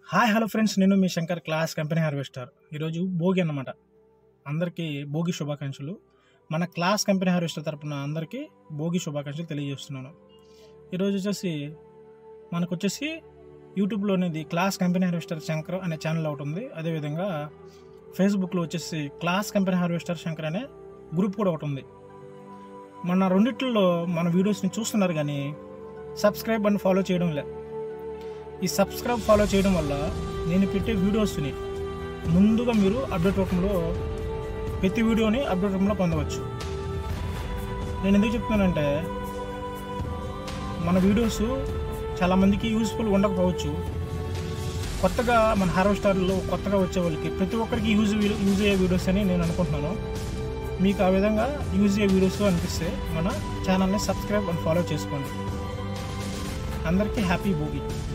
hi hello friends నేను మీ Shankar Claas company harvester ఈరోజు భోగి అన్నమాట అందరికీ భోగి శుభాకాంక్షలు మన క్లాస్ కంపెనీ హార్వెస్టర్ తరపున అందరికీ భోగి శుభాకాంక్షలు తెలియజేస్తున్నాను ఈరోజు వచ్చేసి మనకు వచ్చేసి యూట్యూబ్లోనేది క్లాస్ కంపెనీ హార్వెస్టర్ శంకర్ అనే ఛానల్ ఒకటి ఉంది అదేవిధంగా ఫేస్బుక్లో వచ్చేసి క్లాస్ కంపెనీ హార్వెస్టర్ శంకర్ అనే గ్రూప్ కూడా ఒకటి ఉంది మన రెండిట్లో మన వీడియోస్ని చూస్తున్నారు కానీ సబ్స్క్రైబ్ అని ఫాలో చేయడం లే ఈ సబ్స్క్రైబ్ ఫాలో చేయడం వల్ల నేను పెట్టే వీడియోస్ని ముందుగా మీరు అప్డేట్ రూపంలో ప్రతి వీడియోని అప్డేట్ రూపంలో పొందవచ్చు నేను ఎందుకు చెప్తున్నానంటే మన వీడియోస్ చాలామందికి యూస్ఫుల్ ఉండకపోవచ్చు కొత్తగా మన హార్వెస్టర్లో కొత్తగా వచ్చే వాళ్ళకి ప్రతి ఒక్కరికి యూజ్ యూజ్ అయ్యే వీడియోస్ అని నేను అనుకుంటున్నాను మీకు ఆ విధంగా యూజ్ అయ్యే వీడియోస్ అనిపిస్తే మన ఛానల్ని సబ్స్క్రైబ్ అండ్ ఫాలో చేసుకోండి అందరికీ హ్యాపీ భోగి